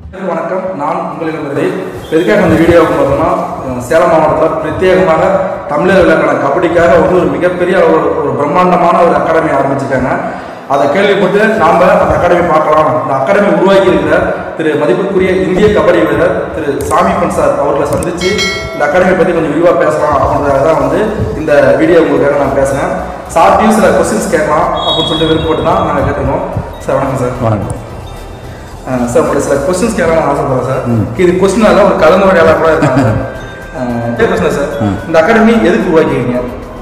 அனைவருக்கும் வணக்கம் நான் உங்களிடம் விருதை எதுக்காக இந்த வீடியோவுக்கு பார்த்தோம்னா அஹ், சேலம் மாவட்டத்தில் பிரத்யேகமாக தமிழர்களுக்கான கபடிக்காக வந்து ஒரு மிகப்பெரிய ஒரு ஒரு பிரம்மாண்டமான ஒரு அகாடமி ஆரம்பிச்சிருக்காங்க அதை கேள்விப்பட்டு நாம் அந்த அகாடமி பார்க்கலாம் இந்த அகாடமி உருவாக்கி இருக்கிற திரு மதிப்புக்குரிய இந்திய கபடி வீரர் திரு சாமி பன் சார் அவர்களை சந்தித்து இந்த அகாடமி பற்றி கொஞ்சம் விரிவாக பேசலாம் அப்படின்றத தான் வந்து இந்த வீடியோ உங்களுக்காக நான் பேசுகிறேன் சார்ட்டையும் சில கொஸ்டின்ஸ் கேட்கலாம் அப்படின்னு சொல்லிட்டு விருப்பப்பட்டு தான் நாங்கள் கேட்டிருந்தோம் சார் வணக்கம் சார் வணக்கம் அஹ் சார் உங்களுடைய சில கொஸ்டின்ஸ் கேட்கலாம் ஆசைப்படுறேன் சார் இது கொஸ்டின் அல்ல ஒரு கலந்துரையாடலாம் கூட இருக்காங்க சார் அஹ் பிரச்சனை சார் இந்த அகாடமி எதுக்கு உருவாக்கிருக்கீங்க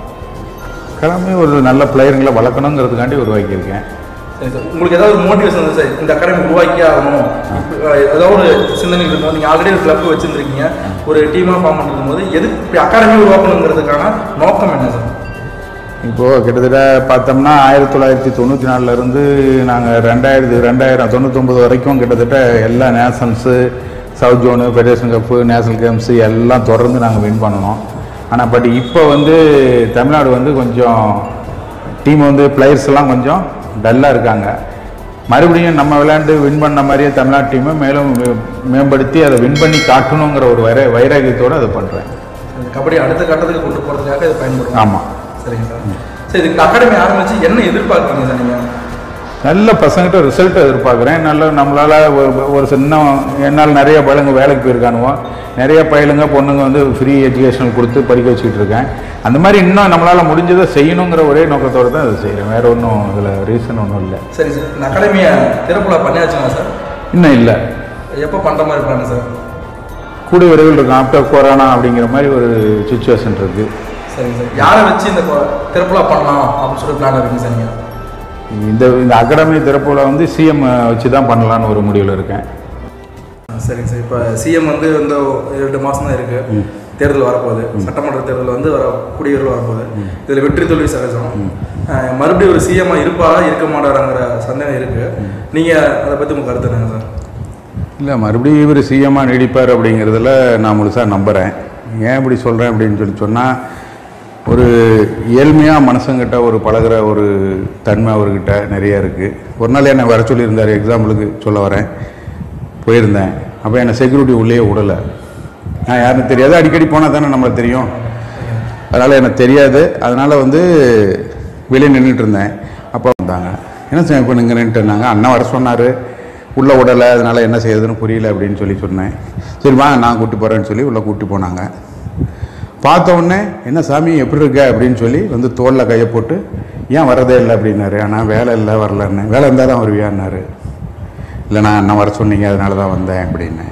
கிளம்பி ஒரு நல்ல பிளேயருங்களை வளர்க்கணுங்கிறதுக்காண்டி உருவாக்கியிருக்கேன் சரி சார் உங்களுக்கு ஏதாவது ஒரு மோட்டிவேஷன் வந்து சார் இந்த அகாடமி உருவாக்கியே ஆகணும் இப்ப, அஹ், ஏதாவது ஒரு சிந்தனை இருக்கும் நீங்கள் ஆல்ரெடி ஒரு கிளப் வச்சுருந்துருக்கீங்க ஒரு டீமாக ஃபார்ம் பண்ணிருக்கும் போது எதுக்கு இப்படி அகாடமி உருவாக்கணுங்கிறதுக்கான நோக்கம் என்ன சார் இப்போது கிட்டத்தட்ட பார்த்தோம்னா ஆயிரத்தி தொள்ளாயிரத்தி தொண்ணூற்றி நாலுலேருந்து நாங்கள் ரெண்டாயிரத்தி ரெண்டாயிரம் தொண்ணூத்தொம்பது வரைக்கும் கிட்டத்தட்ட எல்லா nationals south zone federation cup national games எல்லாம் தொடர்ந்து நாங்கள் வின் பண்ணணும் ஆனால் பட் இப்போ வந்து தமிழ்நாடு வந்து கொஞ்சம் டீம் வந்து பிளேயர்ஸ் எல்லாம் கொஞ்சம் டல்லாக இருக்காங்க மறுபடியும் நம்ம விளையாண்டு வின் பண்ண மாதிரியே தமிழ்நாடு டீமை மேலும் மே- மேம்படுத்தி அதை வின் பண்ணி காட்டணுங்கிற ஒரு வைர வைராகியத்தோடு அதை பண்ணுறேன் இந்த கபடி அடுத்த கட்டத்துக்கு கொண்டு போகிறதுக்காக இது பயன்படும் ஆமாம் சரிங்க சார் சரி இதுக்கு அகாடமி ஆரம்பிச்சு என்ன எதிர்பார்க்குறீங்க சார் நீங்கள் நல்ல பசங்கிட்ட ரிசல்ட் எதிர்பார்க்குறேன் நல்ல நம்மளால் ஒரு ஒரு சின்ன என்னால் நிறைய பையலுங்க வேலைக்கு போயிருக்கானுவோ நிறைய பையலுங்க பொண்ணுங்க வந்து ஃப்ரீ எஜுகேஷன் கொடுத்து படிக்க வச்சுக்கிட்டு இருக்கேன் அந்த மாதிரி இன்னும் நம்மளால் முடிஞ்சதை செய்யணுங்கிற ஒரே நோக்கத்தோடு தான் அதை செய்கிறேன் வேறு ஒன்றும் இதில் ரீசன் ஒன்றும் இல்லை சரி சார் இந்த அகாடமியை திறப்புல பண்ணியாச்சுங்களா சார் இன்னும் இல்லை எப்போ பண்ணுற மாதிரி பிளான் சார் கூடிய விரைவில் இருக்கும் ஆஃப்டர் கொரோனா அப்படிங்கிற மாதிரி ஒரு சுச்சுவேஷன் இருக்குது சரிங்க சார் யாரை வச்சு இந்த கொ- திறப்புலா பண்ணலாம் அப்படின்னு சொல்லி பிளான் இருக்கீங்க சார் நீங்கள் இந்த இந்த அகாடமி திறப்பில் வந்து சிஎம் வச்சு தான் பண்ணலான்னு ஒரு முடிவில் இருக்கேன் சரிங்க சார் இப்போ சிஎம் வந்து இந்த இரண்டு மாதம் தான் இருக்கு தேர்தல் வரப்போகுது சட்டமன்ற தேர்தல் வந்து வர குடியேறல் வரப்போகுது இதில் வெற்றி தோல்வி சகஜம் அஹ், மறுபடியும் ஒரு சிஎம்மாக இருப்பாரா இருக்க மாட்டாராங்கிற சந்தேகம் இருக்கு நீங்கள் அதை பற்றி உங்கள் கருத்து என்னங்க சார் இல்லை மறுபடியும் இவர் சிஎம்மாக நீடிப்பார் அப்படிங்கிறதுல நான் முழுசாக நம்புகிறேன் ஏன் இப்படி சொல்கிறேன் அப்படின்னு சொல்லி சொன்னால் ஒரு ஏழ்மையாக மனுஷங்கிட்ட ஒரு பழகுற ஒரு தன்மை அவர்கிட்ட நிறைய இருக்குது ஒரு நாள் என்னை வர சொல்லியிருந்தார் எக்ஸாம்பிளுக்கு சொல்ல வரேன் போயிருந்தேன் அப்போ என்னை செக்யூரிட்டி உள்ளே விடலை நான் யாருன்னு தெரியாது அடிக்கடி போனால் தானே நம்மளுக்கு தெரியும் அதனால் எனக்கு தெரியாது அதனால் வந்து வெளியே நின்றுட்டு இருந்தேன் அப்போ வந்தாங்க என்ன செய்ய இப்போ நீங்கள் நின்றுட்டு இருந்தாங்க அண்ணன் வர சொன்னார் உள்ளே விடலை அதனால் என்ன செய்யறதுன்னு புரியல அப்படின்னு சொல்லி சொன்னேன் சரி வாங்க நான் கூட்டி போகிறேன்னு சொல்லி உள்ளே கூட்டி போனாங்க பார்த்த உடனே என்ன சாமி எப்படி இருக்க அப்படின்னு சொல்லி வந்து தோளில் கையை போட்டு ஏன் வரதே இல்லை அப்படின்னாரு ஆனால் வேலை இல்லை வரலன்னு வேலை இருந்தால் தான் வருவியான்னாரு இல்லை நான் அண்ணன் வர சொன்னீங்க அதனால தான் வந்தேன் அப்படின்னு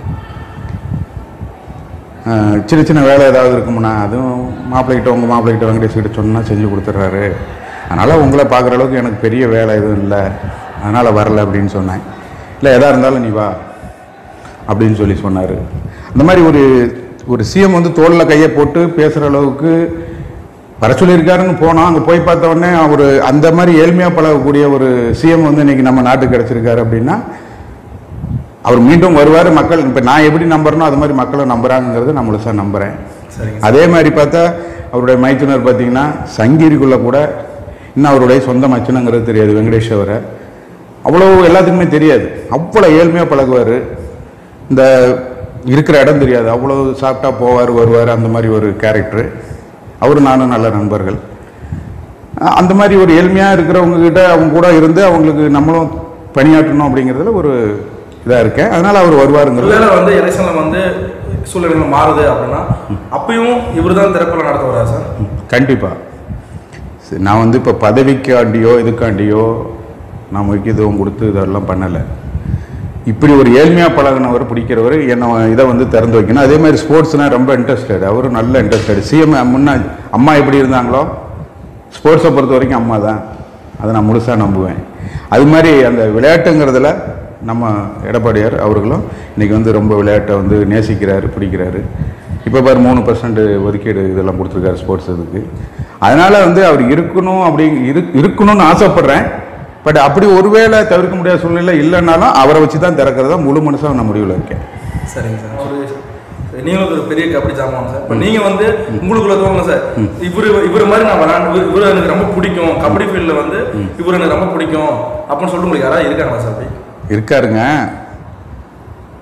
ஆஹ் சின்ன சின்ன வேலை ஏதாவது இருக்குமுண்ணா அதுவும் மாப்பிள்ளைகிட்ட உங்கள் மாப்பிள்ளைகிட்ட வெங்கடேஷ் கிட்ட சொன்னால் செஞ்சு கொடுத்துட்றாரு அதனால் உங்களை பார்க்குற அளவுக்கு எனக்கு பெரிய வேலை எதுவும் இல்லை அதனால் வரல அப்படின்னு சொன்னேன் இல்லை எதாக இருந்தாலும் நீ வா அப்படின்னு சொல்லி சொன்னார் அந்த மாதிரி ஒரு ஒரு சிஎம் வந்து தோளில் கையை போட்டு பேசுகிற அளவுக்கு வர சொல்லியிருக்காருன்னு போனோம் அங்கே போய் பார்த்த உடனே அவர் அந்த மாதிரி ஏழ்மையாக பழகக்கூடிய ஒரு சிஎம் வந்து இன்னைக்கு நம்ம நாட்டுக்கு கிடச்சிருக்காரு அப்படின்னா அவர் மீண்டும் வருவார் மக்கள் இப்போ நான் எப்படி நம்புறனோ அது மாதிரி மக்களும் நம்புறாங்கிறத நான் முழுசாக நம்புகிறேன் சரிங்க அதே மாதிரி பார்த்தா அவருடைய மைத்துனர் பார்த்தீங்கன்னா சங்கீரிக்குள்ளே கூட இன்னும் அவருடைய சொந்த மச்சனங்கிறது தெரியாது வெங்கடேஷ் அவரை அவ்வளோ எல்லாத்துக்குமே தெரியாது அவ்வளோ ஏழ்மையாக பழகுவார் இந்த இருக்கிற இடம் தெரியாது அவ்வளோ சாப்பிட்டா போவார் வருவார் அந்த மாதிரி ஒரு கேரக்டர் அவரும் நானும் நல்ல நண்பர்கள் அஹ் அந்த மாதிரி ஒரு ஏழ்மையாக இருக்கிறவங்க கிட்ட அவங்க கூட இருந்து அவங்களுக்கு நம்மளும் பணியாற்றணும் அப்படிங்கிறதுல ஒரு இதாக இருக்கேன் அதனால் அவர் வருவாருங்கிறது ஒருவேளை வந்து எலெக்ஷனில் வந்து சூழ்நிலைகள் மாறுது அப்படின்னா அப்பயும் இவர் தான் திறப்புல நடத்த வரா சார் கண்டிப்பாக சரி, நான் வந்து இப்போ பதவிக்காண்டியோ இதுக்காண்டியோ நான் முக்கியத்துவம் கொடுத்து இதெல்லாம் பண்ணலை இப்படி ஒரு ஏழ்மையாக பழகினவர் பிடிக்கிறவர் என்னை இதை வந்து திறந்து வைக்கணும் அதே மாதிரி ஸ்போர்ட்ஸ்னால் ரொம்ப இன்ட்ரெஸ்டட் அவரும் நல்ல இன்ட்ரெஸ்டட் சிஎம் முன்னா அம்மா எப்படி இருந்தாங்களோ ஸ்போர்ட்ஸை பொறுத்த வரைக்கும் அம்மா தான் அதை நான் முழுசாக நம்புவேன் அது மாதிரி அந்த விளையாட்டுங்கிறதுல நம்ம எடப்பாடியார் அவர்களும் இன்றைக்கி வந்து ரொம்ப விளையாட்டை வந்து நேசிக்கிறாரு பிடிக்கிறாரு இப்போ பாரு மூணு பர்சன்ட் ஒதுக்கீடு இதெல்லாம் கொடுத்துருக்காரு ஸ்போர்ட்ஸ் இதுக்கு அதனால் வந்து அவர் இருக்கணும் அப்படி இரு இருக்கணும்னு ஆசைப்பட்றேன் பட் அப்படி ஒருவேளை தவிர்க்க முடியாத சூழ்நிலை இல்லைன்னாலும் அவரை வச்சு தான் திறக்கிறதா முழு மனசாக நான் முடிவில் இருக்கேன் சரிங்க சார் ஒரு நீங்களும் ஒரு பெரிய கபடி ஜாமான் சார் இப்போ நீங்கள் வந்து உங்களுக்குள்ள தோணுங்க சார் இவரு இவர் மாதிரி நான் விளாண்டு இவரு எனக்கு ரொம்ப பிடிக்கும் கபடி ஃபீல்டில் வந்து இவர் எனக்கு ரொம்ப பிடிக்கும் அப்படின்னு சொல்லிட்டு உங்களுக்கு யாராவது இருக்காங்களா சார் அப்படி இருக்காருங்க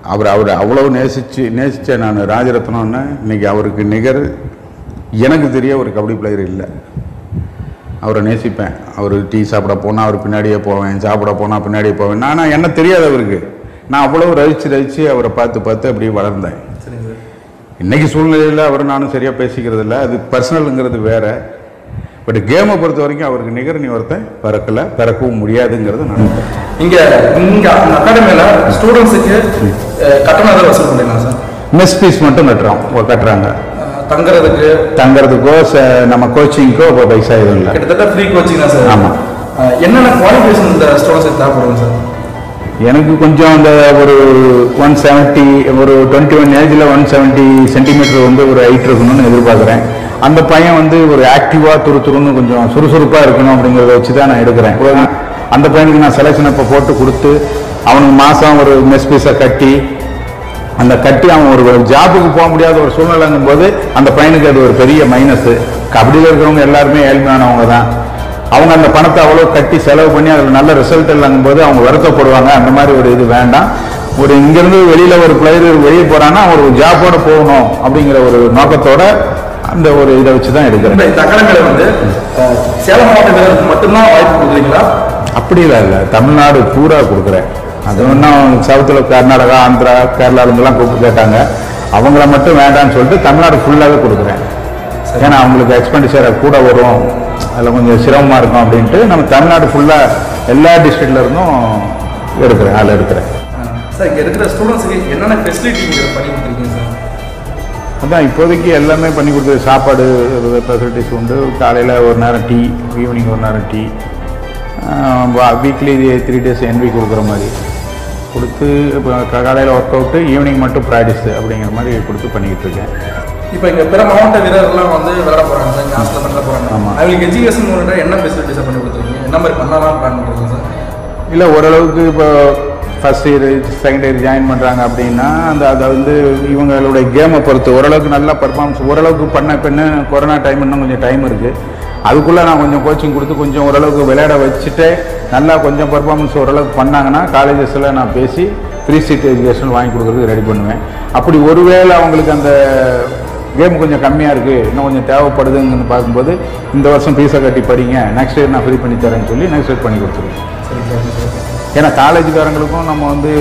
அவர் அவர் அவ்வளவு நேசிச்சு நேசித்த நான் ராஜரத்னம்னு இன்னைக்கு அவருக்கு நிகர் எனக்கு தெரிய ஒரு கபடி பிளேயர் இல்லை அவரை நேசிப்பேன் அவர் டீ சாப்பிட போனால் அவர் பின்னாடியே போவேன் சாப்பிட போனால் பின்னாடியே போவேன் நான் என்ன தெரியாது அவருக்கு நான் அவ்வளவு ரசித்து ரசித்து அவரை பார்த்து பார்த்து அப்படியே வளர்ந்தேன் சரிங்க சார் இன்னைக்கு சூழ்நிலையில் அவர் நானும் சரியாக பேசிக்கிறது இல்லை அது பர்சனலுங்கிறது வேற பட் கேமை பொறுத்த வரைக்கும் அவருக்கு நிகர் நீ ஒருத்தன் பிறக்கல பிறக்கவும் முடியாதுங்கிறது நான் நம்புறேன். இங்க இங்க அந்த அகாடமியில ஸ்டூடெண்ட்ஸுக்கு கட்டணம் எதாவது வசூல் பண்ணீங்களா சார் மெஸ் ஃபீஸ் மட்டும் கட்டுறோம் ஓ, கட்டுறாங்க அஹ், தங்குறதுக்கு தங்கறதுக்கோ ச- நம்ம கோச்சிங்க்கோ இப்போ பைசா எதுவும் இல்லை கிட்டத்தட்ட ஃப்ரீ கோச்சிங் தான் சார் ஆமா. அஹ், என்னென்ன குவாலிஃபிகேஷன் இந்த ஸ்டூடெண்ட்ஸுக்கு தேவைப்படுங்க சார் எனக்கு கொஞ்சம் அந்த ஒரு ஒன் செவன்ட்டி ஒரு டுவெண்ட்டி ஒன் ஏஜில் ஒன் செவன்ட்டி சென்டிமீட்டர் வந்து ஒரு ஹைட் இருக்கணும்னு எதிர்பார்க்குறேன் அந்த பையன் வந்து ஒரு ஆக்டிவாக துரு துருன்னு கொஞ்சம் சுறுசுறுப்பாக இருக்கணும் அப்படிங்கிறத வச்சு தான் நான் எடுக்கிறேன் அந்த பையனுக்கு நான் செலெக்ஷன் இப்போ போட்டு கொடுத்து அவனுக்கு மாதம் ஒரு மெஸ் பீஸை கட்டி அந்த கட்டி அவன் ஒரு ஜாபுக்கு போக முடியாத ஒரு சூழ்நிலைங்கும் போது அந்த பையனுக்கு அது ஒரு பெரிய மைனஸ் கபடியில் இருக்கிறவங்க எல்லாருமே ஏழ்மையானவங்க தான் அவங்க அந்த பணத்தை அவ்வளோ கட்டி செலவு பண்ணி அதில் நல்ல ரிசல்ட் இல்லைங்கும் போது அவங்க வருத்தப்படுவாங்க அந்த மாதிரி ஒரு இது வேண்டாம் ஒரு இங்கேருந்து வெளியில் ஒரு பிளேயர் வெளியே போகிறான்னா ஒரு ஜாப்போட போகணும் அப்படிங்கிற ஒரு நோக்கத்தோட அந்த ஒரு இதை வச்சு தான் எடுக்கிறேன் இந்த இந்த அகாடமியில வந்து அஹ், சேலம் மாவட்ட வீரருக்கு மட்டும்தான் வாய்ப்பு கொடுக்குறீங்களா அப்படிலாம் இல்லை தமிழ்நாடு பூரா கொடுக்குறேன் அது ஒன்றும் சவுத்தில் கர்நாடகா ஆந்திரா கேரளாலேருந்துலாம் கூப்பிட்டு கேட்டாங்க அவங்கள மட்டும் வேண்டாம்னு சொல்லிட்டு தமிழ்நாடு ஃபுல்லாகவே கொடுக்குறேன் ஏன்னா அவங்களுக்கு எக்ஸ்பெண்டிச்சர் கூட வரும் அதில் கொஞ்சம் சிரமமாக இருக்கும் அப்படின்ட்டு நம்ம தமிழ்நாடு ஃபுல்லாக எல்லா டிஸ்ட்ரிக்ட்ல இருந்தும் எடுக்கிறேன் அதில் எடுக்கிறேன் அஹ், சார் இங்க இருக்கிற ஸ்டூடெண்ட்ஸுக்கு என்னென்ன ஃபெசிலிட்டி நீங்க பண்ணி கொடுத்துருக்கீங்க சார் அதான் இப்போதைக்கு எல்லாமே பண்ணி கொடுத்தது சாப்பாடு ஃபெசிலிட்டிஸ் உண்டு காலையில் ஒரு நேரம் டீ ஈவினிங் ஒரு நேரம் tea weekly three days NV கொடுக்குற மாதிரி கொடுத்து இப்போ காலையில் ஒர்க் அவுட்டு ஈவினிங் மட்டும் ப்ராக்டிஸ் அப்படிங்கிற மாதிரி கொடுத்து பண்ணிக்கிட்டு இருக்கேன் இப்போ இங்க பிற மாவட்ட வீரர்கள்லாம் வந்து விளையாட போறாங்க சார் ஹாஸ்டல் பண்ண போறாங்க ஆமா. அவங்களுக்கு எஜுகேஷன் முன்னாடி என்ன ஃபெசிலிட்டிஸ் பண்ணி கொடுத்துருக்கீங்க என்ன மாதிரி பண்ணலாம் பிளான் பண்றீங்க சார் இல்லை ஓரளவுக்கு இப்போ first year second year join பண்ணுறாங்க அப்படின்னா அந்த அதை வந்து இவங்களுடைய கேமை பொறுத்து ஓரளவுக்கு நல்லா பர்ஃபார்மன்ஸ் ஓரளவுக்கு பண்ண பின்ன கொரோனா டைம் இன்னும் கொஞ்சம் டைம் இருக்குது அதுக்குள்ளே நான் கொஞ்சம் கோச்சிங் கொடுத்து கொஞ்சம் ஓரளவுக்கு விளையாட வச்சுட்டு நல்லா கொஞ்சம் பர்ஃபார்மன்ஸ் ஓரளவுக்கு பண்ணாங்கன்னா காலேஜஸில் நான் பேசி ஃப்ரீ சீட் எஜுகேஷன் வாங்கி கொடுக்குறதுக்கு ரெடி பண்ணுவேன் அப்படி ஒருவேளை அவங்களுக்கு அந்த கேம் கொஞ்சம் கம்மியாக இருக்குது இன்னும் கொஞ்சம் தேவைப்படுதுங்கன்னு பார்க்கும்போது இந்த வருஷம் ஃபீஸை கட்டி படிங்க நெக்ஸ்ட் இயர் நான் ஃப்ரீ பண்ணி தரேன்னு சொல்லி நெக்ஸ்ட் இயர் பண்ணி கொடுத்துருவேன் சரி சார் ஏன்னா காலேஜுக்காரங்களுக்கும் நம்ம வந்து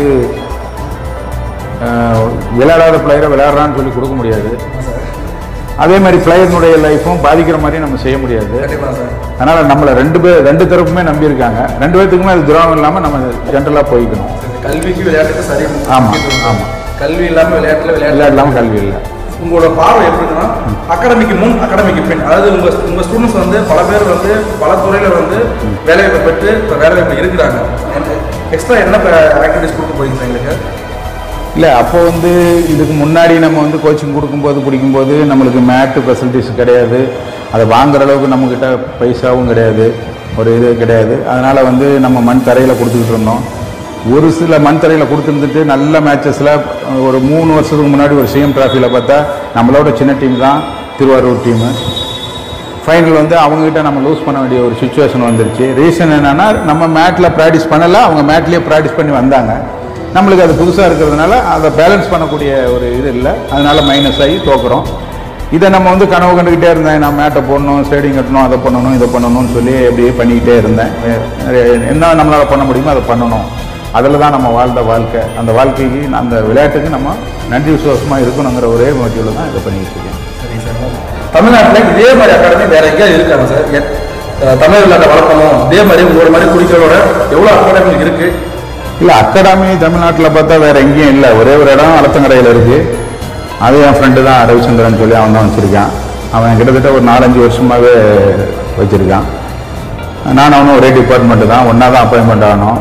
அஹ், விளையாடாத பிளேயரை விளையாடுறான்னு சொல்லி கொடுக்க முடியாது அதே மாதிரி பிளேயர்னுடைய லைஃப்பும் பாதிக்கிற மாதிரி நம்ம செய்ய முடியாது கண்டிப்பாக சார் அதனால் நம்மளை ரெண்டு பேர் ரெண்டு தரப்புமே நம்பியிருக்காங்க ரெண்டு பேர்த்துக்குமே அது துரோகம் இல்லாமல் நம்ம ஜென்ரலாக போய்க்கணும் கல்விக்கு விளையாட்டுக்கு சரி ஆமா, முக்கியத்துவம். ஆமா. கல்வி இல்லாம விளையாட்டுல விளையாட்டு விளையாட்டு இல்லாமல் கல்வி இல்லை உங்களோட பார்வை எப்படி இருக்குன்னா அகாடமிக்கு முன் அகாடமிக்கு பின் அதாவது உங்க உங்க ஸ்டூடெண்ட்ஸ் வந்து பல பேர் வந்து பல துறையில வந்து வேலைவாய்ப்பு பெற்று இப்போ வேலைவாய்ப்பு இருக்கிறாங்க எக்ஸ்ட்ரா என்ன ஆக்டிவிட்டிஸ் கொடுக்க போறீங்க சார் எங்களுக்கு இல்லை அப்போ வந்து இதுக்கு முன்னாடி நம்ம வந்து கோச்சிங் கொடுக்கும்போது பிடிக்கும்போது நம்மளுக்கு மேட்டு ஃபெசிலிட்டிஸ் கிடையாது அதை வாங்குற அளவுக்கு நம்மக்கிட்ட பைசாவும் கிடையாது ஒரு இது கிடையாது அதனால் வந்து நம்ம மண் தரையில் கொடுத்துக்கிட்டு இருந்தோம் ஒரு சில மண் தரையில் கொடுத்துருந்துட்டு நல்ல மேட்சஸில் ஒரு மூணு வருஷத்துக்கு முன்னாடி ஒரு சிஎம் டிராஃபியில் பார்த்தா நம்மளோட சின்ன டீம் தான் திருவாரூர் டீமு ஃபைனல் வந்து அவங்ககிட்ட நம்ம லூஸ் பண்ண வேண்டிய ஒரு சுச்சுவேஷன் வந்துருச்சு ரீசன் என்னன்னா நம்ம மேட்டில் ப்ராக்டிஸ் பண்ணல அவங்க மேட்லேயே ப்ராக்டிஸ் பண்ணி வந்தாங்க நம்மளுக்கு அது புதுசாக இருக்கிறதுனால அதை பேலன்ஸ் பண்ணக்கூடிய ஒரு இது இல்லை அதனால மைனஸ் ஆகி தோக்குறோம் இதை நம்ம வந்து கனவு கண்டுக்கிட்டே இருந்தேன் நான் மேட்டை போடணும் ஸ்டேடியம் கட்டணும் அதை பண்ணணும் இதை பண்ணணும்னு சொல்லி அப்படியே பண்ணிக்கிட்டே இருந்தேன் அஹ் என்ன நம்மளால் பண்ண முடியுமோ அதை பண்ணணும் அதில் தான் நம்ம வாழ்ந்த வாழ்க்கை அந்த வாழ்க்கைக்கு அந்த விளையாட்டுக்கு நம்ம நன்றி விசுவாசமாக இருக்கணுங்கிற ஒரே மோட்டிவில் தான் இதை பண்ணிக்கிட்டு இருக்கேன் சரி சார் தமிழ்நாட்டில் இதே மாதிரி அகாடமி வேற எங்கேயாவது இருக்காங்க சார் எ- அஹ் தமிழ் விளையாட்டை வளர்க்கணும் இதே மாதிரி உங்களோட மாதிரி குடிக்கிறோட எவ்வளோ அகாடமி இருக்கு இல்லை அகாடமி தமிழ்நாட்டில் பார்த்தா வேற எங்கேயும் இல்லை ஒரே ஒரு இடம் அலத்தங்கரையில் இருக்கு அது என் ஃப்ரெண்டு தான் ரவிச்சந்திரன் சொல்லி அவன் தான் வச்சுருக்கான் அவன் கிட்டத்தட்ட ஒரு நாலஞ்சு வருஷமாகவே வச்சுருக்கான் நான் அவனும் ஒரே டிபார்ட்மெண்ட்டு தான் ஒன்றா தான் அப்பாயின்மெண்ட் ஆனோம்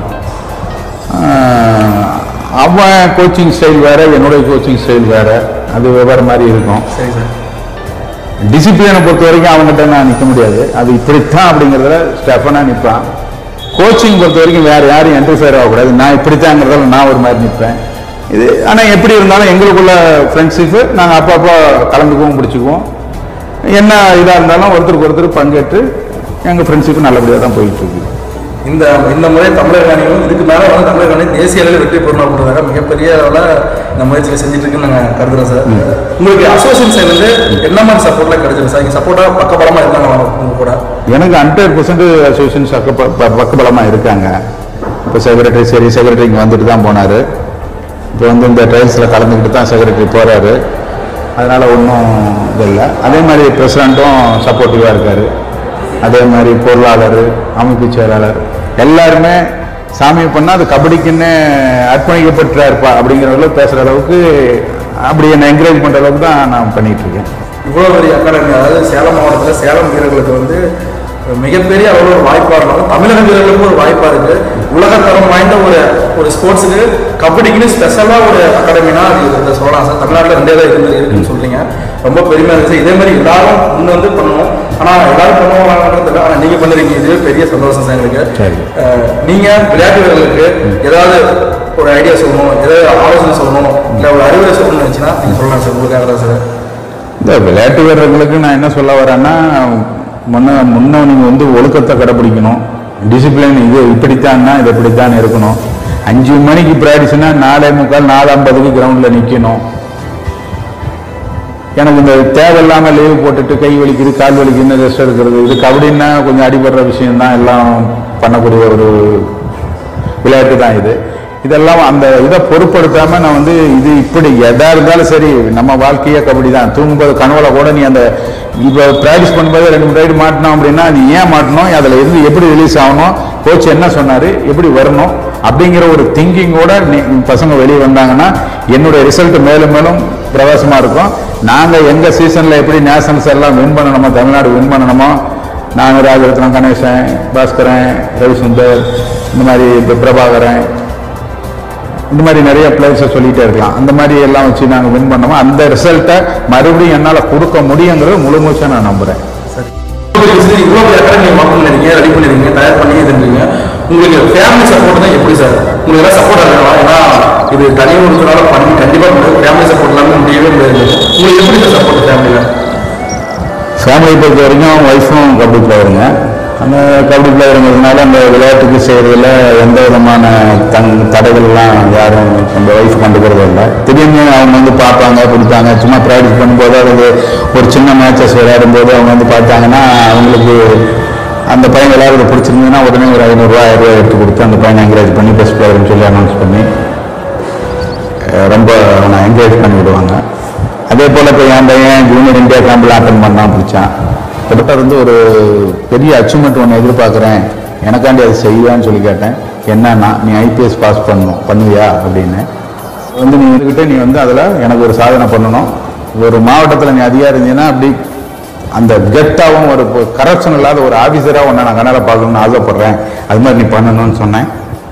ஆஹ் அவன் கோச்சிங் ஸ்டைல் வேறு என்னுடைய கோச்சிங் ஸ்டைல் வேறு அது வெவ்வேறு மாதிரி இருக்கும் சரி சார் டிசிப்ளினை பொறுத்த வரைக்கும் அவங்ககிட்ட நான் நிற்க முடியாது அது இப்படித்தான் அப்படிங்கிறதுல ஸ்டெஃபனாக நிற்பான் கோச்சிங் பொறுத்த வரைக்கும் வேறு யாரும் இன்டர்ஃபியர் ஆகக்கூடாது நான் இப்படித்தாங்கிறதால நான் ஒரு மாதிரி நிற்பேன் இது ஆனால் எப்படி இருந்தாலும் எங்களுக்குள்ள ஃப்ரெண்ட்ஷிப்பு நாங்கள் அப்பப்போ கலந்துக்குவோம் பிடிச்சிக்குவோம் என்ன இதாக இருந்தாலும் ஒருத்தருக்கு ஒருத்தர் பங்கேற்று எங்கள் ஃப்ரெண்ட்ஷிப்பு நல்லபடியாக தான் போயிட்டு இருக்கு இந்த இந்த முறை தமிழக அணியும் இதுக்கு மேலே வந்து தமிழக அணி தேசிய அளவில் வெற்றி பெறணும் அப்படின்றதாக மிகப்பெரிய அளவில் இந்த முயற்சியில் செஞ்சுட்டு இருக்குன்னு நாங்கள் கருதுறோம் சார் உங்களுக்கு அசோசியேஷன் சைட்லேருந்து என்ன மாதிரி சப்போர்ட்லாம் கிடைச்சிருக்கு சார் இங்கே சப்போர்ட்டாக பக்கபலமாக இருந்தாங்க உங்க கூட எனக்கு ஹண்ட்ரட் பர்சன்ட் அசோசியேஷன்ஸ் பக்கபலமாக இருக்காங்க இப்போ செக்ரட்டரி சரி செக்ரட்டரி இங்கே வந்துட்டு தான் போனார் இப்போ வந்து இந்த ட்ரையல்ஸில் கலந்துக்கிட்டு தான் செக்ரட்டரி போகிறாரு அதனால் ஒன்றும் இது இல்லை அதே மாதிரி பிரசிடண்ட்டும் சப்போர்ட்டிவாக இருக்கார் அதே மாதிரி பொருளாளர் அமைப்பு செயலாளர் எல்லாருமே சாமி பண்ணால் அது கபடிக்குன்னு அர்ப்பணிக்கப்பட்டா இருப்பா அப்படிங்கிற அளவுக்கு பேசுகிற அளவுக்கு அப்படி என்னை என்கரேஜ் பண்ணுற அளவுக்கு தான் நான் பண்ணிகிட்டு இருக்கேன் இவ்வளோ பெரிய அகாடமி அதாவது சேலம் மாவட்டத்தில் சேலம் வீரர்களுக்கு வந்து மிகப்பெரிய அளவில் ஒரு வாய்ப்பாக இருந்தாலும் தமிழக வீரர்களுக்கும் ஒரு வாய்ப்பாக இருக்கு உலகத்தரம் வாய்ந்த ஒரு ஒரு ஸ்போர்ட்ஸுக்கு கபடிக்குன்னு ஸ்பெஷலாக ஒரு அகாடமினா அது இந்த சொல்லலாம் சார் தமிழ்நாட்டில் ரெண்டே தான் இருந்து இருக்குன்னு சொல்றீங்க ரொம்ப பெருமையாக இருந்துச்சு இதே மாதிரி எல்லாரும் முன் வந்து பண்ணணும் ஆனால் எல்லாரும் பண்ணுவாங்கன்றது தெரியல ஆனால் நீங்கள் பண்ணுறீங்க இதுவே பெரிய சந்தோஷம் சார் எங்களுக்கு சரி. அஹ், நீங்க விளையாட்டு வீரர்களுக்கு ஏதாவது ஒரு ஐடியா சொல்லணும் ஏதாவது ஆலோசனை சொல்லணும் இல்லை ஒரு அறிவுரை சொல்லணும்னு நினச்சின்னா நீங்கள் சொல்லலாம் சார் உங்களுக்காக தான் சார் இந்த விளையாட்டு வீரர்களுக்கு நான் என்ன சொல்ல வரேன்னா முன்ன முன்ன நீங்கள் வந்து ஒழுக்கத்தை கடைப்பிடிக்கணும் டிசிப்ளின் இது இப்படித்தான்னா இது இப்படித்தான் இருக்கணும் அஞ்சு மணிக்கு ப்ராக்டிஸ்னா நாலே முக்கால் நாலு ஐம்பதுக்கு கிரவுண்டில் நிற்கணும் எனக்கு இந்த தேவையில்லாமல் லீவு போட்டுட்டு கை வலிக்குது கால் வலிக்குதுன்னு ரெஸ்ட் எடுக்கிறது இது கபடின்னா கொஞ்சம் அடிபடுற விஷயம்தான் எல்லாம் பண்ணக்கூடிய ஒரு விளையாட்டு தான் இது இதெல்லாம் அந்த இதை பொருட்படுத்தாம நான் வந்து இது இப்படி எதா இருந்தாலும் சரி நம்ம வாழ்க்கையே கபடி தான் தூங்கும்போது கனவுல கூட நீ அந்த இப்போ ப்ராக்டிஸ் பண்ணும்போது ரெண்டு மூணு ரைடு மாட்டினோம் அப்படின்னா நீ ஏன் மாட்டணும் அதில் இருந்து எப்படி ரிலீஸ் ஆகணும் கோச் என்ன சொன்னார் எப்படி வரணும் அப்படிங்கிற ஒரு திங்கிங்கோட நீ பசங்க வெளியே வந்தாங்கன்னா என்னுடைய ரிசல்ட் மேலும் மேலும் பிரகாசமாக இருக்கும் நாங்கள் எங்கள் சீசனில் எப்படி நேஷனல்ஸ் எல்லாம் வின் பண்ணணுமோ தமிழ்நாடு வின் பண்ணணுமோ நான் ராஜரத்னம் கணேசன் பாஸ்கரன் ரவிசுந்தர் இந்த மாதிரி இப்ப பிரபாகரன் இந்த மாதிரி நிறைய பிளேயர்ஸை சொல்லிட்டே இருக்கலாம் அந்த மாதிரி எல்லாம் வச்சு நாங்கள் வின் பண்ணோமோ அந்த ரிசல்ட்டை மறுபடியும் என்னால் கொடுக்க முடியுங்கிறது முழு மூச்சா நான் நம்புகிறேன் இவ்வளோ பெரிய அகாடமி ஓப்பன் பண்ணிருக்கீங்க ரெடி பண்ணிருக்கீங்க தயார் பண்ணி இருந்தீங்க உங்களுக்கு ஃபேமிலி சப்போர்ட் தான் எப்படி சார் உங்களுக்கு எல்லாம் சப்போர்ட் இருக்கலாம் ஏன்னா இது தனி ஒருத்தரால பண்ணி கண்டிப்பாக முடியும் ஃபேமிலி சப்போர்ட் இல்லாமல் முடியவே முடியாது உங்களுக்கு எப்படி சார் சப்போர்ட் ஃபேமிலியில் ஃபேமிலியை பொறுத்த வரைக்கும் ஒய்ஃபும் கபடி பிளேயருங்க அந்த கபடி பிளேயருங்கிறதுனால அந்த விளையாட்டுக்கு செய்கிறதுல எந்த விதமான தங் தடைகள்லாம் யாரும் அந்த ஒய்ஃப் கண்டுக்கிறது இல்லை திடீர்னு அவங்க வந்து பார்ப்பாங்க பிடிப்பாங்க சும்மா ப்ராக்டிஸ் பண்ணும்போது அல்லது ஒரு சின்ன மேட்சஸ் விளையாடும்போது அவங்க வந்து பார்த்தாங்கன்னா அவங்களுக்கு அந்த பையன் விளையாடுறது பிடிச்சிருந்ததுன்னா உடனே ஒரு ஐநூறுரூவா ஆயிரம் ரூபாய் எடுத்து கொடுத்து அந்த பையனை என்கரேஜ் பண்ணி பெஸ்ட் பிளேயர்னு சொல்லி அனௌன்ஸ் பண்ணி அஹ் ரொம்ப அவனை என்கரேஜ் பண்ணி விடுவாங்க அதே போல் இப்போ என் பையன் ஜூனியர் இந்தியா கேம்பில் அட்டன் பண்ணான் பிடிச்சான் கிட்ட இருந்து ஒரு பெரிய அச்சீவ்மெண்ட் ஒன்று எதிர்பார்க்குறேன் எனக்காண்டி அதை செய்வேன்னு சொல்லி கேட்டேன் என்னன்னா நீ ஐபிஎஸ் பாஸ் பண்ணணும் பண்ணுவியா அப்படின்னு வந்து நீ இருக்கிட்ட நீ வந்து அதில் எனக்கு ஒரு சாதனை பண்ணணும் ஒரு மாவட்டத்தில் நீ அதிகாரி இருந்தீங்கன்னா அப்படி அந்த கெட்டாகவும் ஒரு கரப்ஷன் இல்லாத ஒரு ஆஃபீஸராக உன்னை நான் கண்ணால் பார்க்கணும்னு ஆசைப்பட்றேன் அது மாதிரி நீ பண்ணணும்னு சொன்னேன்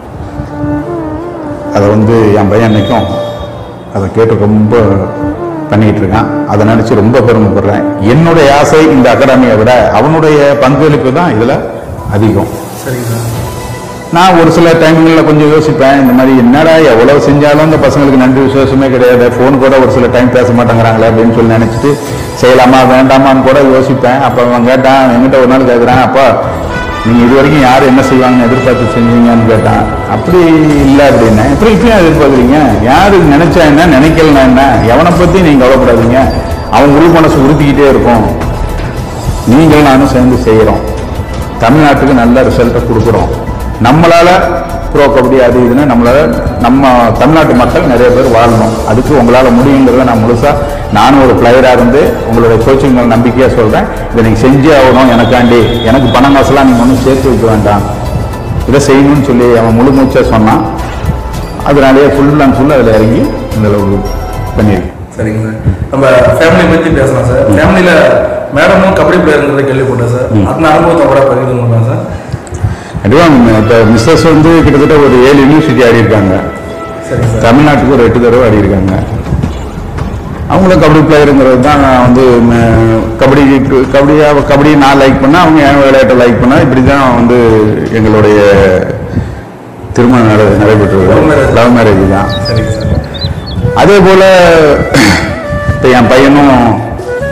அதை வந்து என் பையன் அன்னைக்கும் அதை கேட்டு ரொம்ப பண்ணிக்கிட்டு இருக்கான் அதை நினச்சி ரொம்ப பெருமைப்படுறேன் என்னுடைய ஆசை இந்த அகாடமியை விட அவனுடைய பங்களிப்பு தான் இதில் அதிகம் சரிங்க சார் நான் ஒரு சில டைம்களில் கொஞ்சம் யோசிப்பேன் இந்த மாதிரி என்னடா எவ்வளவு செஞ்சாலும் இந்த பசங்களுக்கு நன்றி விசுவாசமே கிடையாது ஃபோன் கூட ஒரு சில டைம் பேச மாட்டேங்கிறாங்களே அப்படின்னு சொல்லி நினச்சிட்டு செய்யலாமா வேண்டாமான்னு கூட யோசிப்பேன் அப்போ அவன் கேட்டான் என்கிட்ட ஒரு நாள் கேட்குறான் அப்பா நீங்கள் இது வரைக்கும் யார் என்ன செய்வாங்கன்னு எதிர்பார்த்து செஞ்சீங்கன்னு கேட்டான் அப்படி இல்லை அப்படின்னு அப்புறம் இப்பயும் எதிர்பார்க்குறீங்க யார் நினைச்சா என்ன நினைக்கலனா என்ன எவனை பற்றி நீங்கள் கவலைப்படாதீங்க அவன் உள் மனசு உறுத்திக்கிட்டே இருக்கும் நீங்களும் நானும் சேர்ந்து செய்கிறோம் தமிழ்நாட்டுக்கு நல்ல ரிசல்ட்டை கொடுக்குறோம் நம்மளால ப்ரோ கபடி அது இதுன்னு நம்மளால நம்ம தமிழ்நாட்டு மக்கள் நிறைய பேர் வாழணும் அதுக்கு உங்களால் முடியுங்கிறத நான் முழுசா நானும் ஒரு பிளேயராக இருந்து உங்களுடைய கோச்சிங் மேல நம்பிக்கையாக சொல்கிறேன் இதை நீங்கள் செஞ்சே ஆகணும் எனக்காண்டி எனக்கு பணம் காசுலாம் நீங்கள் ஒன்றும் சேர்த்து வைக்க வேண்டாம் இதை செய்யணும்னு சொல்லி அவன் முழு மூச்சா சொன்னான் அதனாலேயே ஃபுல் அண்ட் ஃபுல் அதில் இறங்கி இந்த அளவுக்கு பண்ணியிருக்கேன் சரிங்க சார் நம்ம ஃபேமிலி பற்றி பேசலாம் சார் ஃபேமிலியில் மேடமும் கபடி பிளேயருங்கிறத கேள்விப்பட்டேன் சார் அந்த அனுபவத்தை கூட பகிர்ந்து கொள்ளலாம் சார் அதுவும் இப்போ மிஸ்ஸஸ் வந்து கிட்டத்தட்ட ஒரு ஏழு யூனிவர்சிட்டி ஆடி இருக்காங்க சரிங்க சார் தமிழ்நாட்டுக்கு ஒரு எட்டு தடவை ஆடி இருக்காங்க அவங்களும் கபடி பிளேயருங்கிறது தான் நான் வந்து ம- கபடி கபடியா கபடி நான் லைக் பண்ணேன் அவங்க என் விளையாட்டை லைக் பண்ணா இப்படி தான் வந்து எங்களுடைய திருமணம் நட நடைபெற்றது Love marriage. லவ் மேரேஜ் தான் சரிங்க சார் அதே போல் இப்போ என் பையனும்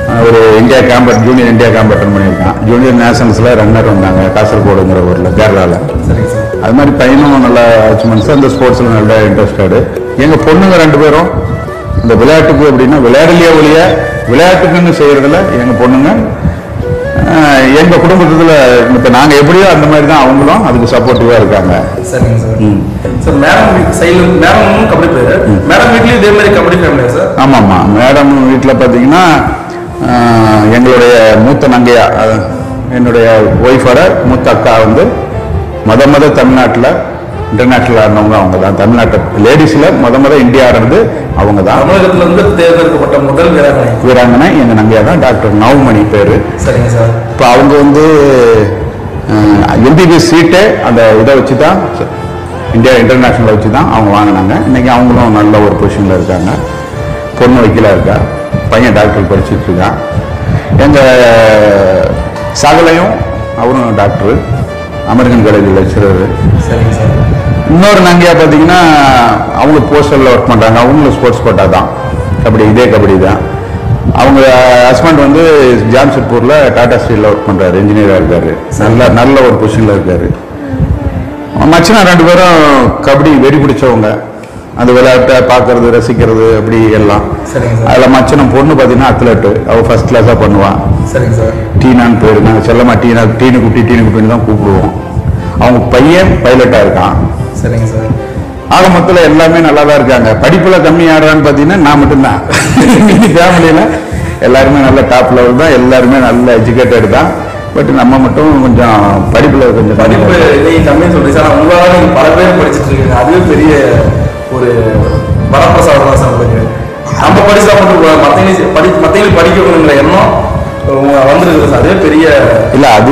ஒரு இந்தியா கேம்பட் ஜூனியர் இந்தியா கேம்பட் ரன் பண்ணியிருக்கான் ஜூனியர் நேஷனல்ஸில் ரன்னர் வந்தாங்க காசர்கோடுங்கிற ஊரில் கேரளாவில் சரிங்க சார் அது மாதிரி பையனும் நல்ல அச்சீவ்மெண்ட்ஸ் அந்த ஸ்போர்ட்ஸில் நல்ல இன்ட்ரெஸ்டடு எங்கள் பொண்ணுங்க ரெண்டு பேரும் இந்த விளையாட்டுக்கு அப்படின்னா விளையாடலையே ஒழிய விளையாட்டுக்குன்னு செய்கிறதுல எங்கள் பொண்ணுங்க ஆஹ், எங்க குடும்பத்துல இப்போ நாங்கள் எப்படியோ அந்த மாதிரி தான் அவங்களும் அதுக்கு சப்போர்ட்டிவாக இருக்காங்க சரிங்க சார் சார் மேடம் சைடில் மேடமும் கபடி பிளேயர் மேடம் வீட்லயும் இதே மாதிரி கபடி ஃபேமிலியா சார் ஆமாம்மா மேடம் வீட்டில் பார்த்தீங்கன்னா ஆஹ், எங்களுடைய மூத்த நங்கையா அஹ், என்னுடைய ஒய்ஃபோட மூத்த அக்கா வந்து மொத மொத தமிழ்நாட்டில் இன்டர்நேஷ்னல் ஆடினவங்க அவங்க தான் தமிழ்நாட்டு லேடிஸில் மொத மொத இந்தியா ஆடுறது அவங்க தான் தமிழகத்துல இருந்து தேர்ந்தெடுக்கப்பட்ட முதல் வீராங்கனை வீராங்கனை எங்கள் நங்கையா தான் டாக்டர் நவமணி பேர் சரிங்க சார் இப்போ அவங்க வந்து எம்பிபிஎஸ் சீட்டே அந்த இதை வச்சு தான் இந்தியா இன்டர்நேஷ்னலை வச்சு தான் அவங்க வாங்கினாங்க இன்னைக்கு அவங்களும் நல்ல ஒரு பொசிஷனில் இருக்காங்க பொண்ணு வக்கீலாக இருக்கா பையன் டாக்டர் படிச்சுட்டு இருக்கான் எங்கள் சகலையும் அவரும் டாக்டரு அமெரிக்கன் காலேஜ் லெக்சரர் சரிங்க சார் இன்னொரு நங்கையா பார்த்தீங்கன்னா அவங்க போஸ்டரில் ஒர்க் பண்ணுறாங்க அவங்களும் ஸ்போர்ட்ஸ் கோட்டா தான் கபடி இதே கபடி தான் அவங்க ஹஸ்பண்ட் வந்து ஜாம்ஷெட்பூரில் டாடா ஸ்டீலில் ஒர்க் பண்ணுறாரு இன்ஜினியராக இருக்காரு நல்ல நல்ல ஒரு பொசிஷனில் இருக்காரு மச்சினா ரெண்டு பேரும் கபடி வெறி பிடிச்சவங்க அந்த விளையாட்டை பார்க்கறது ரசிக்கிறது அப்படி எல்லாம் சரிங்க சார் அதில் மச்சனம் பொண்ணு பார்த்தீங்கன்னா அத்லெட்டு அவள் ஃபர்ஸ்ட் கிளாஸாக பண்ணுவான் சரிங்க சார் டீனான்னு பேர் நாங்கள் செல்லமா டீனா டீனு குட்டி டீனு குட்டின்னு தான் கூப்பிடுவோம் அவங்க பையன் பைலட்டாக இருக்கான் சரிங்க சார் ஆக மொத்தத்தில் எல்லாமே நல்லா தான் இருக்காங்க படிப்புல கம்மி ஆடுறான்னு பார்த்தீங்கன்னா நான் மட்டும்தான் ஃபேமிலியில் எல்லாருமே நல்ல டாப் லெவல் தான் எல்லாருமே நல்ல எஜுகேட்டட் தான் பட் நம்ம மட்டும் கொஞ்சம் படிப்புல கொஞ்சம் படிப்பு நீங்க கம்மியாக சொல்றீங்க சார் உங்களால நீங்க பல பேர் படிச்சுட்டு இருக்கீங்க அதுவே பெரிய ஒரு வரப்பிரசாதம் தான் சார் உங்களுக்கு நம்ம படிச்சா மட்டும் போதும். மத்தவங்க படி மத்தவங்களுக்கு படிக்க வைக்கணுங்கிற எண்ணம் உங்க வந்துருக்குது சார் அதுவே பெரிய இல்லை அது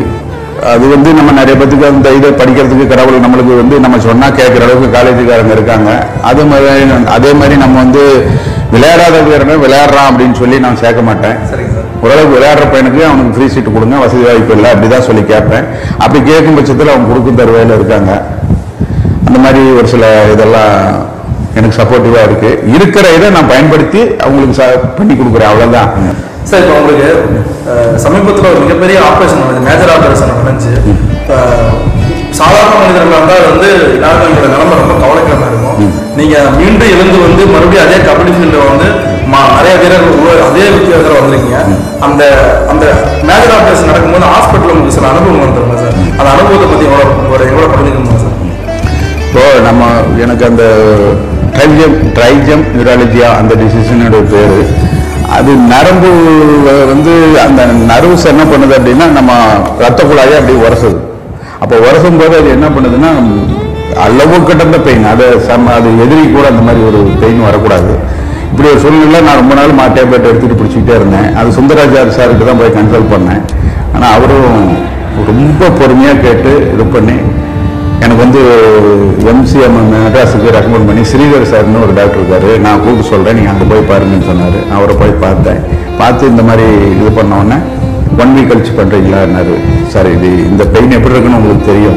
அது வந்து நம்ம நிறைய பேத்துக்கு அந்த இதை படிக்கிறதுக்கு கடவுள் நம்மளுக்கு வந்து நம்ம சொன்னா கேட்குற அளவுக்கு காலேஜுக்காரங்க இருக்காங்க அது மாதிரி அதே மாதிரி நம்ம வந்து விளையாடாத பேருமே விளையாடுறான் அப்படின்னு சொல்லி நான் சேர்க்க மாட்டேன் சரிங்க சார் ஓரளவுக்கு விளையாடுற பையனுக்கு அவனுக்கு ஃப்ரீ சீட் கொடுங்க வசதி வாய்ப்பு இல்லை அப்படிதான் சொல்லி கேட்பேன் அப்படி கேட்கும் பட்சத்தில் அவன் கொடுக்கும் தருவையில் இருக்காங்க அந்த மாதிரி ஒரு சில இதெல்லாம் எனக்கு சப்போர்ட்டிவாக இருக்கு இருக்கிற இதை நான் பயன்படுத்தி அவங்களுக்கு ச- பண்ணி கொடுக்குறேன் அவ்வளோதான் சார் இப்போ உங்களுக்கு அஹ், சமீபத்துல ஒரு மிகப்பெரிய ஆபரேஷன் நடந்தது மேஜர் ஆபரேஷன் நடந்துச்சு அஹ், சாதாரண மனிதர்களாக இருந்தால் அது வந்து எல்லாருக்கும் எங்களோட நிலைமை ரொம்ப கவலைக்கிடமா இருக்கும் நீங்க மீண்டும் எழுந்து வந்து மறுபடியும் அதே கபடி ஃபீல்டில் வந்து மா- நிறைய வீரர்கள் உருவா- அதே வித்தியாசத்தில் வந்திருக்கீங்க அந்த அந்த மேஜர் ஆபரேஷன் நடக்கும்போது ஹாஸ்பிட்டல் உங்களுக்கு சில அனுபவம் வந்துருங்க சார் அந்த அனுபவத்தை பத்தி எவ்வளோ உங்களோட எவ்வளோ பகிர்ந்துக்கணுமா சார் இப்போ நம்ம எனக்கு அந்த ட்ரைஜம் ட்ரைஜம் நியூராலஜியா அந்த டிசிஷனோட பேர் அது நரம்பு வந்து அந்த நர்வ்ஸ் என்ன பண்ணுது அப்படின்னா நம்ம ரத்த குழாயை அப்படியே உரசுது அப்போ உரசும் போது அது என்ன பண்ணுதுன்னா அளவு கடந்த பெயின் அது சம அது எதிரி கூட அந்த மாதிரி ஒரு பெயின் வரக்கூடாது இப்படி ஒரு சூழ்நிலை நான் ரொம்ப நாள் மா டேப்லெட் எடுத்துகிட்டு பிடிச்சிக்கிட்டே இருந்தேன் அது சுந்தராச்சார் சாருக்கு தான் போய் கன்சல்ட் பண்ணேன் ஆனால் அவரும் ரொம்ப பொறுமையாக கேட்டு இது பண்ணி எனக்கு வந்து எம்சிஎம் மெட்ராஸுக்கு ரெக்கமெண்ட் பண்ணி ஸ்ரீதர் சார்னு ஒரு டாக்டர் இருக்காரு நான் கூப்பிட்டு சொல்கிறேன் நீங்கள் அங்கே போய் பாருங்கன்னு சொன்னார் அவரை போய் பார்த்தேன் பார்த்து இந்த மாதிரி இது பண்ண உடனே ஒன் வீக் கழிச்சு பண்ணுறீங்களான்னாரு சார் இது இந்த பெயின் எப்படி இருக்குன்னு உங்களுக்கு தெரியும்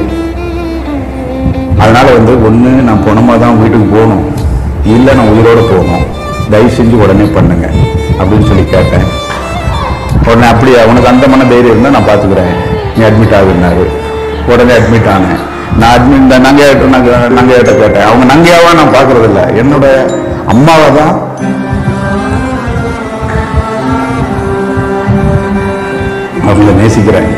அதனால் வந்து ஒன்று நான் பணமாக தான் வீட்டுக்கு போகணும் இல்லை நான் உயிரோடு போகணும் தயவு செஞ்சு உடனே பண்ணுங்க அப்படின்னு சொல்லி கேட்டேன் உடனே அப்படியா உனக்கு அந்த மன தைரியம் இருந்தால் நான் பார்த்துக்கிறேன் நீ அட்மிட் ஆகுனாரு உடனே அட்மிட் ஆனேன் நான் அட்மிட் இந்த நங்கையாட்ட நாங்கள் நங்கையாட்ட கேட்டேன் அவங்க நங்கையாவா நான் பார்க்கறது இல்ல என்னோட அம்மாவை தான் அவங்கள நேசிக்கிறேன்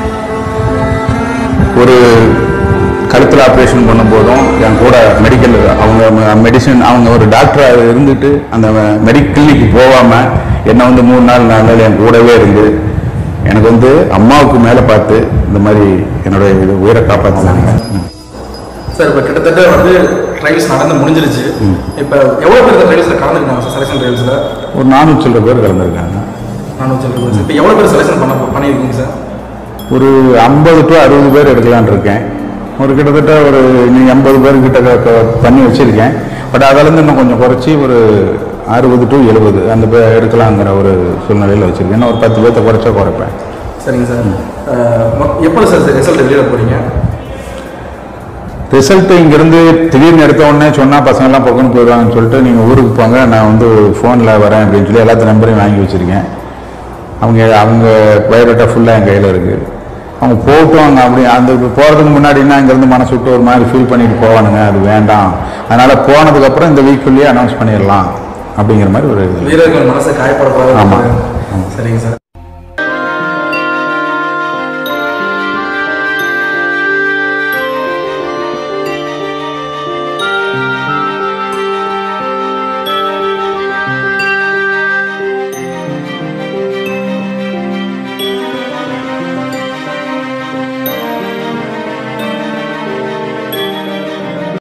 ஒரு கழுத்தில் ஆப்ரேஷன் பண்ணும்போதும் என் கூட மெடிக்கல் அவங்க மெடிசன் அவங்க ஒரு டாக்டராக இருந்துட்டு அந்த மெடிக் கிளினிக்கு போகாமல் என்னை வந்து மூணு நாள் நாலு நாள் என் கூடவே இருந்து எனக்கு வந்து அம்மாவுக்கு மேலே பார்த்து இந்த மாதிரி என்னோட இது உயிரை காப்பாற்றினாங்க சார் இப்போ கிட்டத்தட்ட வந்து ட்ரையல்ஸ் நடந்து முடிஞ்சிருச்சு இப்போ எவ்வளோ பேர் இந்த ட்ரையல்ஸில் கலந்துருக்காங்க சார் செலெக்ஷன் ட்ரையல்ஸில் ஒரு நானூற்றி சில்லற பேர் கலந்துருக்காங்க நானூற்றி சொல்லுங்கள் இப்போ எவ்வளோ பேர் செலெக்ஷன் பண்ண பண்ணியிருக்கீங்க சார் ஒரு ஐம்பது டு அறுபது பேர் எடுக்கலான்னு இருக்கேன் ஒரு கிட்டத்தட்ட ஒரு இன்னும் எண்பது பேர் கிட்ட க- க- பண்ணி வச்சிருக்கேன் பட் அதிலேருந்து இன்னும் கொஞ்சம் குறைச்சி ஒரு அறுபது டு எழுபது அந்த பேர் எடுக்கலாங்கிற ஒரு சூழ்நிலையில் வச்சிருக்கேன் இன்னும் ஒரு பத்து பேர்த்த குறைச்சா குறைப்பேன் சரிங்க சார் எப்போ சார் ரிசல்ட் வெளியிட போகிறீங்க ரிசல்ட் இங்கேருந்து திடீர்னு எடுத்த உடனே சொன்னால் பசங்கள்லாம் பக்கம்னு போயிடுவாங்கன்னு சொல்லிட்டு நீங்கள் ஊருக்கு போங்க நான் வந்து ஃபோனில் வரேன் அப்படின்னு சொல்லி எல்லாத்து நம்பரையும் வாங்கி வச்சுருக்கேன் அவங்க அவங்க பயோடேட்டா ஃபுல்லாக என் கையில் இருக்குது அவங்க போட்டுவாங்க அப்படி அந்த போகிறதுக்கு முன்னாடினா இங்கேருந்து மனசு விட்டு ஒரு மாதிரி ஃபீல் பண்ணிட்டு போவானுங்க அது வேண்டாம் அதனால் போனதுக்கப்புறம் இந்த வீக்குள்ளேயே அனௌன்ஸ் பண்ணிடலாம் அப்படிங்கிற மாதிரி ஒரு இது வீரர்கள் மனசை காயப்படக்கூடாது ஆமா. சரிங்க சார்